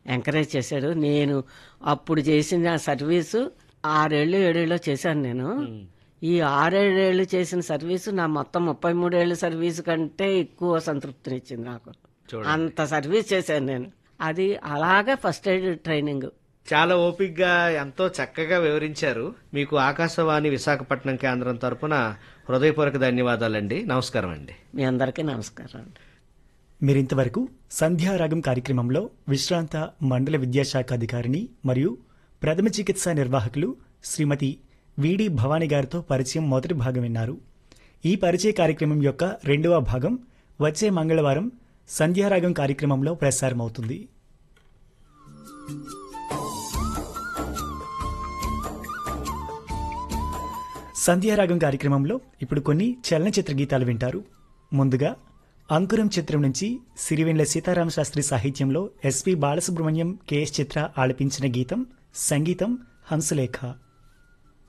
encourage చేశాడు నేను అప్పుడు చేసిన సర్వీసు ఆరేళ్ళు ఏడేళ్ళు చేశాను నేను ఈ ఆరేడేళ్ళు చేసిన సర్వీసు నా మొత్తం ముప్పై మూడేళ్ళ సర్వీసు కంటే ఎక్కువ సంతృప్తినిచ్చింది నాకు అంత సర్వీస్ చేశాను నేను అది అలాగే ఫస్ట్ ఎయిడ్ ట్రైనింగ్ చాలా ఓపిగ్గా ఎంతో చక్కగా వివరించారు మీకు ఆకాశవాణి విశాఖపట్నం కేంద్రం తరపున హృదయపూర్వక ధన్యవాదాలండి నమస్కారం అండి మీ అందరికీ నమస్కారం అండి మీరింతవరకు సంధ్యారాగం కార్యక్రమంలో విశ్రాంత మండల విద్యాశాఖ అధికారిని మరియు ప్రథమ చికిత్సా నిర్వాహకులు శ్రీమతి విడి భవానీ గారితో పరిచయం మొదటి భాగం విన్నారు ఈ పరిచయ కార్యక్రమం యొక్క రెండవ భాగం వచ్చే మంగళవారం సంధ్యారాగం కార్యక్రమంలో ప్రసారమవుతుంది సంధ్యారాగం కార్యక్రమంలో ఇప్పుడు కొన్ని చలనచిత్ర గీతాలు వింటారు ముందుగా అంకురం చిత్రం నుంచి సిరివెండ్ల సీతారామ శాస్త్రి సాహిత్యంలో ఎస్పి బాలసుబ్రహ్మణ్యం కెఎస్ చిత్ర ఆలపించిన గీతం సంగీతం హంసలేఖ